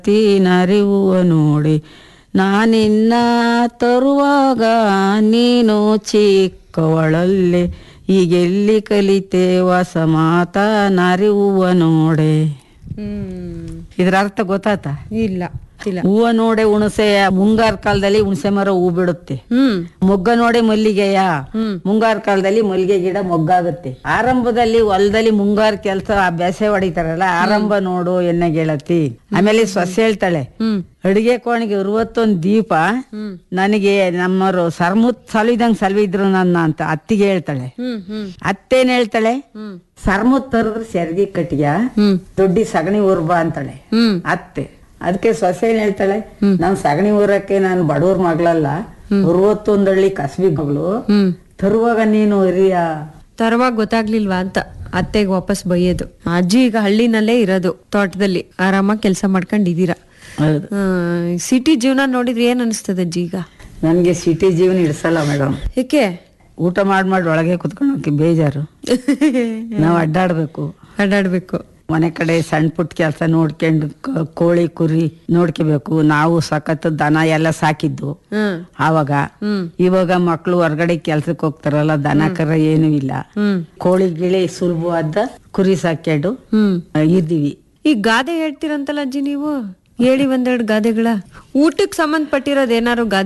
ತೀನರಿಯುವ ನೋಡಿ ನಾನಿನ್ನ ತರುವಾಗ ನೀನು ಚಿಕ್ಕವಳಲ್ಲೆ ಈಗೆಲ್ಲಿ ಕಲಿತೆ ಹೊಸ ಮಾತನರಿಯುವ ನೋಡೆ ಹ್ಮ್ ಇದ್ರ ಅರ್ಥ ಗೊತ್ತಾತ ಇಲ್ಲ ಇಲ್ಲ ಹೂವ ನೋಡೆ ಹುಣಸೆ ಮುಂಗಾರ ಕಾಲದಲ್ಲಿ ಹುಣಸೆ ಮರ ಹೂ ಬಿಡುತ್ತೆ ಹ್ಮ್ ಮೊಗ್ಗ ನೋಡೆ ಮಲ್ಲಿಗೆಯ ಹ್ಮ್. ಮುಂಗಾರ ಕಾಲದಲ್ಲಿ ಮಲ್ಲಿಗೆ ಗಿಡ ಮೊಗ್ಗಾಗುತ್ತೆ ಆರಂಭದಲ್ಲಿ ಹೊಲದಲ್ಲಿ ಮುಂಗಾರ ಕೆಲಸ ಬೆಸೆ ಹೊಡಿತಾರಲ್ಲ ಆರಂಭ ನೋಡು ಎಣ್ಣೆ ಗೆಳತಿ ಆಮೇಲೆ ಸೊಸೆ ಹೇಳ್ತಾಳೆ ಹ್ಮ್ ಅಡಿಗೆ ಕೋಣೆಗೆ ಅರವತ್ತೊಂದ್ ದೀಪ ಹ್ಮ್ ನನಗೆ ನಮ್ಮರು ಸರ್ಮುತ್ ಸಲವಿದಂಗ್ ಸಲವಿದ್ರು ನನ್ನ ಅಂತ ಅತ್ತಿಗೆ ಹೇಳ್ತಾಳೆ ಹ್ಮ್ ಹ್ಮ್ ಅತ್ತೇನ್ ಹೇಳ್ತಾಳೆ ಹ್ಮ್ ಸರ್ಮುತ್ ತರದ್ರೆ ಸೆರ್ಗಿ ಕಟ್ಟಿಗೆ ಹ್ಮ್ ದೊಡ್ಡಿ ಸಗಣಿ ಉರ್ಬಾ ಅಂತಾಳೆ ಹ್ಮ್ ಅತ್ತೆ ಅದಕ್ಕೆ ಸೊಸೆ ಏನ್ ಹೇಳ್ತಾಳೆ ನಾನ್ ಸಗಣಿ ಊರಕ್ಕೆ ನಾನು ಬಡವ್ರ ಮಗಳಲ್ಲ ಅರವತ್ತೊಂದಳ್ಳಿ ಕಸಬಿ ಮಗಳು ಹ್ಮ್ ತರುವಾಗ ನೀನು ಹಿರಿಯ ತರುವಾಗ ಗೊತ್ತಾಗ್ಲಿಲ್ವಾ ಅಂತ ಅತ್ತೆಗೆ ವಾಪಸ್ ಬೈಯೋದು ಅಜ್ಜಿ ಈಗ ಹಳ್ಳಿನಲ್ಲೇ ಇರೋದು ತೋಟದಲ್ಲಿ ಆರಾಮಾಗಿ ಕೆಲಸ ಮಾಡ್ಕೊಂಡಿದ್ದೀರಾ ಹೌದು ಸಿಟಿ ಜೀವನ ನೋಡಿದ್ರೆ ಏನ್ ಅನಿಸ್ತದೆ ಅಜ್ಜಿ ಈಗ ನನ್ಗೆ ಸಿಟಿ ಜೀವನ ಇಡ್ಸಲ್ಲ ಮೇಡಮ್ ಏಕೆ ಊಟ ಮಾಡಿ ಮಾಡಿ ಒಳಗೆ ಕುತ್ಕೊಳ್ಳೋಕೆ ಬೇಜಾರು ನಾವು ಅಡ್ಡಾಡ್ಬೇಕು ಅಡ್ಡಾಡ್ಬೇಕು ಮನೆ ಕಡೆ ಸಣ್ಣ ಪುಟ್ಟ ಕೆಲಸ ನೋಡ್ಕೊಂಡು ಕ- ಕೋಳಿ ಕುರಿ ನೋಡ್ಕೋಬೇಕು ನಾವು ಸಖತ್ ದನ ಎಲ್ಲ ಸಾಕಿದ್ದು ಹ್ಮ್ ಆವಾಗ ಹ್ಮ್ ಇವಾಗ ಮಕ್ಕಳು ಹೊರಗಡೆ ಕೆಲ್ಸಕ್ಕೆ ಹೋಗ್ತಾರಲ್ಲ ದನ ಕರ ಏನೂ ಇಲ್ಲ ಹ್ಮ್ ಕೋಳಿ ಗಿಳಿ ಸುಲಭವಾದ ಕುರಿ ಸಾಕ್ಕೊಂಡು ಹ್ಮ್ ಆ, ಇದ್ದೀವಿ ಈ ಗಾದೆ ಹೇಳ್ತೀರಂತಲ್ಲ ಅಜ್ಜಿ ನೀವು ಹೇಳಿ ಒಂದೆರಡು ಗಾದೆಗಳ ಊಟಕ್ಕೆ ಸಂಬಂಧಪಟ್ಟಿರೋದು ಏನಾರು ಗಾದೆ